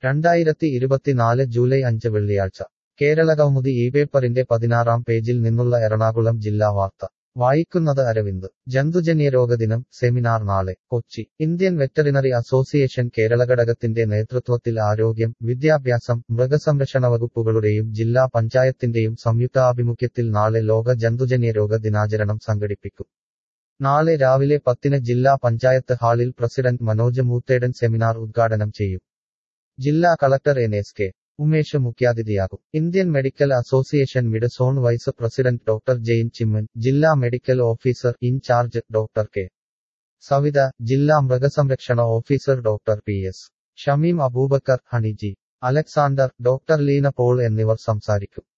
രണ്ടായിരത്തി ഇരുപത്തിനാല് ജൂലൈ അഞ്ച് വെള്ളിയാഴ്ച കേരളകൗമുദി ഈ പേപ്പറിന്റെ പതിനാറാം പേജിൽ നിന്നുള്ള എറണാകുളം ജില്ലാ വാർത്ത വായിക്കുന്നത് അരവിന്ദ് ജന്തുജന്യരോഗദിനം സെമിനാർ നാളെ Kochi Indian veterinary association Kerala ഘടകത്തിന്റെ നേതൃത്വത്തിൽ ആരോഗ്യം വിദ്യാഭ്യാസം മൃഗസംരക്ഷണ വകുപ്പുകളുടെയും ജില്ലാ പഞ്ചായത്തിന്റെയും സംയുക്താഭിമുഖ്യത്തിൽ നാളെ ലോക ജന്തുജന്യരോഗ ദിനാചരണം സംഘടിപ്പിക്കും നാളെ രാവിലെ പത്തിന് ജില്ലാ പഞ്ചായത്ത് ഹാളിൽ പ്രസിഡന്റ് മനോജ് മൂത്തേടൻ സെമിനാർ ഉദ്ഘാടനം ചെയ്യും ജില്ലാ collector N S K Umesh മുഖ്യാതിഥിയാകും Indian medical association mid zone vice president doctor Jain Chimman ജില്ലാ medical officer in charge doctor K Savitha ജില്ലാ മൃഗസംരക്ഷണ officer doctor P S Shameem Abubakar ഹണിജി അലക്സാണ്ടർ ഡോക്ടർ ലീന പോൾ എന്നിവർ സംസാരിക്കും